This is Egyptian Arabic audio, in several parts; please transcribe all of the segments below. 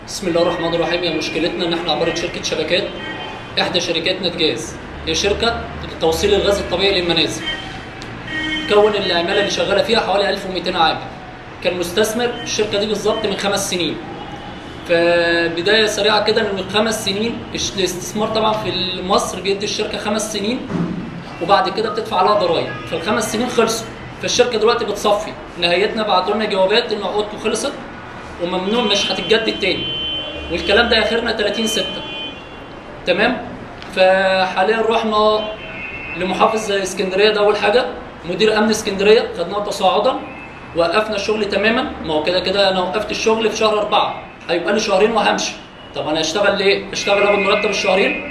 بسم الله الرحمن الرحيم هي مشكلتنا ان احنا عباره شركه شبكات احدى شركات نتجاز هي شركه لتوصيل الغاز الطبيعي للمنازل كون العماله اللي شغاله فيها حوالي 1200 عامل كان مستثمر الشركه دي بالظبط من خمس سنين فبدايه سريعه كده ان من خمس سنين الاستثمار طبعا في مصر بيدي الشركه خمس سنين وبعد كده بتدفع عليها ضرائب فالخمس سنين خلصوا فالشركه دلوقتي بتصفي نهايتنا بعتوا لنا جوابات ان عقودكم خلصت وممنوع مش هتتجدد تاني والكلام ده اخرنا 30 6 تمام فحاليا رحنا لمحافظ اسكندريه ده اول حاجه مدير امن اسكندريه خدناه تصاعدا وقفنا الشغل تماما ما هو كده كده انا وقفت الشغل في شهر أربعة هيبقى لي شهرين وهمشي طب انا اشتغل ليه؟ اشتغل اخد مرتب الشهرين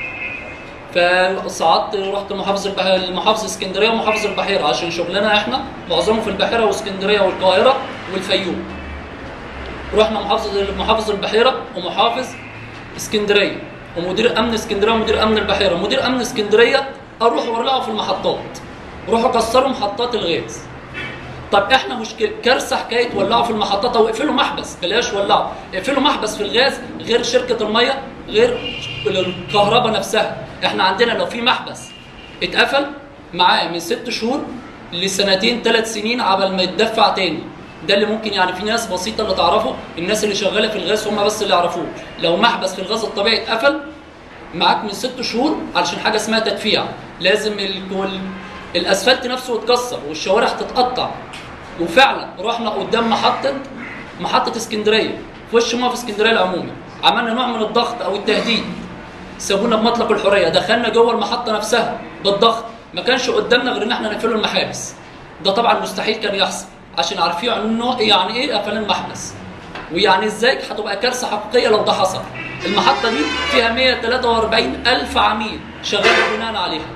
فصعدت رحت محافظ البحيره محافظ اسكندريه ومحافظ البحيره عشان شغلنا احنا معظمه في البحيره واسكندريه والقاهره والفيوم رحنا محافظ محافظ البحيره ومحافظ اسكندريه ومدير امن اسكندريه ومدير امن البحيره مدير امن اسكندريه اروح وارجعوا في المحطات روحوا كسروا محطات الغاز طب احنا مشكله كارثه حكايه ولعوا في المحطات او اقفلوا محبس بلاش ولعوا اقفلوا محبس في الغاز غير شركه الميه غير الكهرباء نفسها احنا عندنا لو في محبس اتقفل معاه من ست شهور لسنتين ثلاث سنين عبل ما يتدفع تاني ده اللي ممكن يعني في ناس بسيطه اللي تعرفه الناس اللي شغاله في الغاز هم بس اللي يعرفوه لو محبس في الغاز الطبيعي اتقفل معاك من ست شهور علشان حاجه اسمها تدفيع لازم الكل الاسفلت نفسه يتكسر والشوارع تتقطع وفعلا رحنا قدام محطه محطه اسكندريه في وش موقف اسكندريه العمومي عملنا نوع من الضغط او التهديد سابونا بمطلق الحريه دخلنا جوه المحطه نفسها بالضغط ما كانش قدامنا غير ان احنا نقفلوا المحابس ده طبعا مستحيل كان يحصل عشان عارفين انه يعني ايه قفل المحبس ويعني ازاي هتبقى كارثه حقيقيه لو ده حصل المحطه دي فيها 143 الف عميل شغال بناء عليها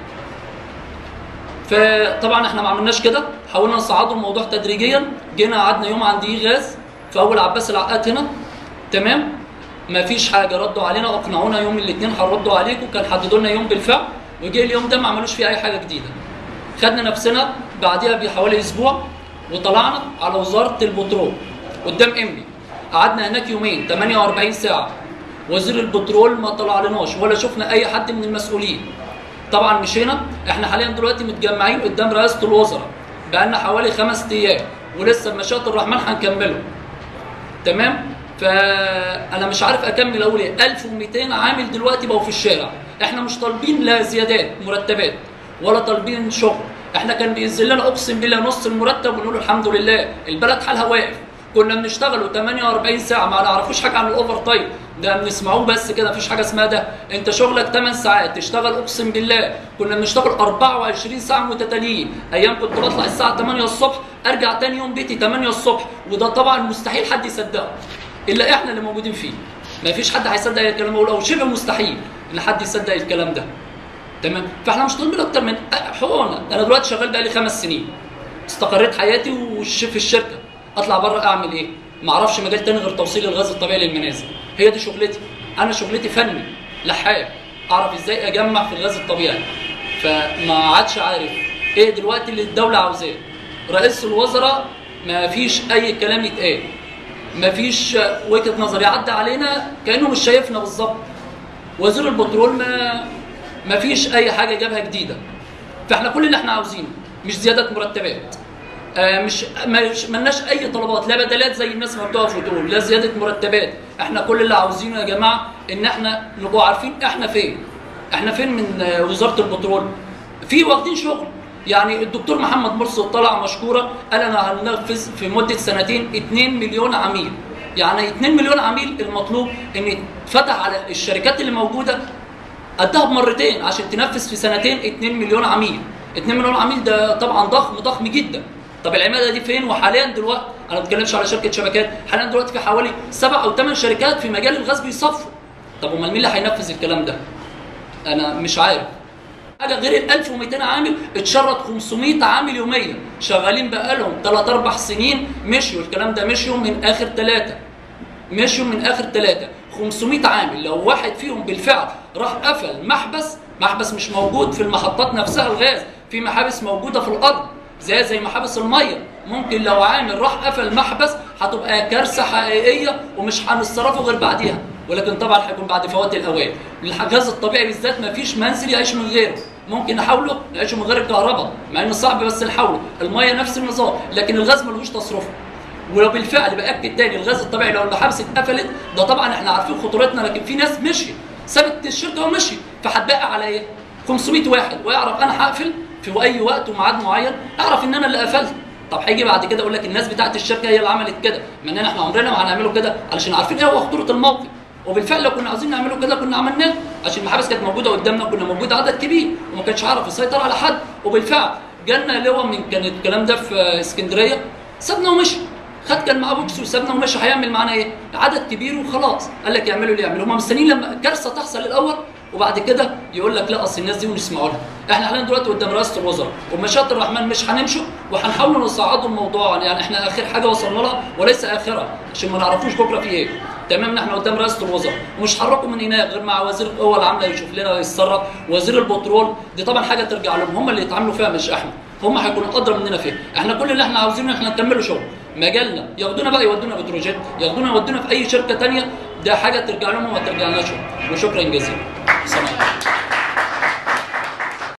فطبعا احنا ما عملناش كده حاولنا نصعدوا الموضوع تدريجيا جينا قعدنا يوم عند اي غاز في اول عباس العقاد هنا تمام ما فيش حاجه ردوا علينا اقنعونا يوم الاثنين هنردوا عليكم كان حددوا لنا يوم بالفعل وجه اليوم ده ما عملوش فيه اي حاجه جديده خدنا نفسنا بعديها بحوالي اسبوع وطلعنا على وزاره البترول قدام امي قعدنا هناك يومين 48 ساعه وزير البترول ما طلع لناش ولا شفنا اي حد من المسؤولين طبعا مشينا احنا حاليا دلوقتي متجمعين قدام رئاسه الوزراء بقالنا حوالي خمس ايام ولسه بمشيئه الرحمن هنكمله تمام فانا مش عارف اكمل اقول ايه 1200 عامل دلوقتي بقوا في الشارع احنا مش طالبين لا زيادات مرتبات ولا طالبين شغل احنا كان بينزل لنا اقسم بالله نص المرتب ونقول الحمد لله البلد حالها واقف كنا بنشتغلوا 48 ساعه ما نعرفوش حاجه عن الاوفر تايم ده بنسمعوه بس كده مفيش حاجه اسمها ده انت شغلك 8 ساعات تشتغل اقسم بالله كنا بنشتغل 24 ساعه متتاليين ايام كنت بطلع الساعه 8 الصبح ارجع تاني يوم بيتي 8 الصبح وده طبعا مستحيل حد يصدقه الا احنا اللي موجودين فيه مفيش حد هيصدق الكلام ده او شبه مستحيل ان حد يصدق الكلام ده تمام فاحنا مش طالبين اكتر من حقوقنا انا دلوقتي شغال بقالي خمس سنين استقريت حياتي وش في الشركه اطلع بره اعمل ايه ما اعرفش مجال تاني غير توصيل الغاز الطبيعي للمنازل هي دي شغلتي انا شغلتي فني لحاق اعرف ازاي اجمع في الغاز الطبيعي فما عادش عارف ايه دلوقتي اللي الدوله عاوزاه رئيس الوزراء ما فيش اي كلام يتقال ما فيش وجهه نظر يعدي علينا كانه مش شايفنا بالظبط وزير البترول ما ما فيش اي حاجه جابها جديده فاحنا كل اللي احنا عاوزينه مش زياده مرتبات آه مش مش ملناش اي طلبات لا بدلات زي الناس ما بتقف وتقول لا زياده مرتبات احنا كل اللي عاوزينه يا جماعه ان احنا نبقى عارفين احنا فين احنا فين من آه وزاره البترول في واخدين شغل يعني الدكتور محمد مرسي طلع مشكورا قال انا هننفذ في مده سنتين 2 مليون عميل يعني 2 مليون عميل المطلوب ان يتفتح على الشركات اللي موجوده قدها بمرتين عشان تنفذ في سنتين 2 مليون عميل 2 مليون عميل ده طبعا ضخم ضخم جدا طب العماله دي فين وحاليا دلوقتي انا ما بتكلمش على شركه شبكات حاليا دلوقتي في حوالي سبع او ثمان شركات في مجال الغاز بيصفوا طب امال مين اللي هينفذ الكلام ده انا مش عارف حاجه غير ال 1200 عامل اتشرط 500 عامل يوميا شغالين بقالهم 3 4 سنين مشيوا الكلام ده مشيوا من اخر ثلاثه مشيوا من اخر ثلاثه 500 عامل لو واحد فيهم بالفعل راح قفل محبس محبس مش موجود في المحطات نفسها الغاز في محابس موجوده في الارض زي زي محابس الميه ممكن لو عامل راح قفل محبس هتبقى كارثه حقيقيه ومش هنتصرفوا غير بعديها ولكن طبعا هيكون بعد فوات الاوان الغاز الطبيعي بالذات ما فيش منزل يعيش من غيره ممكن نحاوله نعيشه من غير الكهرباء مع انه صعب بس نحاوله الميه نفس النظام لكن الغاز ملوش تصرفه ولو بالفعل باكد تاني الغاز الطبيعي لو المحابس اتقفلت ده طبعا احنا عارفين خطورتنا لكن في ناس مشي سابت الشركه ومشي فهتبقى على ايه 500 واحد ويعرف انا هقفل في اي وقت وميعاد معين اعرف ان انا اللي قفلت طب هيجي بعد كده يقول لك الناس بتاعت الشركه هي اللي عملت كده مع اننا احنا عمرنا ما هنعمله كده علشان عارفين ايه هو خطوره الموقف وبالفعل لو كنا عايزين نعمله كده كنا عملناه عشان المحابس كانت موجوده قدامنا كنا موجود عدد كبير وما كانش عارف يسيطر على حد وبالفعل جالنا لواء من كان الكلام ده في اسكندريه سابنا ومشي خد كان معاه بوكس وسابنا ومشي هيعمل معانا ايه؟ عدد كبير وخلاص قال لك يعملوا اللي يعملوا هم مستنيين لما كارثه تحصل الاول وبعد كده يقول لك لا اصل الناس دي ونسمعوا لها احنا حاليا دلوقتي قدام رئاسه الوزراء ومشيئه الرحمن مش هنمشوا وهنحاول نصعدوا الموضوع يعني احنا اخر حاجه وصلنا لها وليس اخرها عشان ما نعرفوش بكره في ايه تمام احنا قدام رئاسه الوزراء ومش هنحركوا من هناك غير مع وزير القوى العامله يشوف لنا يتصرف وزير البترول دي طبعا حاجه ترجع لهم هم اللي يتعاملوا فيها مش احنا هم هيكونوا ادرى مننا فيها احنا كل اللي احنا عاوزينه احنا نكملوا شغل مجالنا ياخدونا بقى يودونا بتروجيت ياخدونا يودونا في اي شركه تانية ده حاجه ترجع لهم وما ترجعلناش وشكرا جزيلا سلام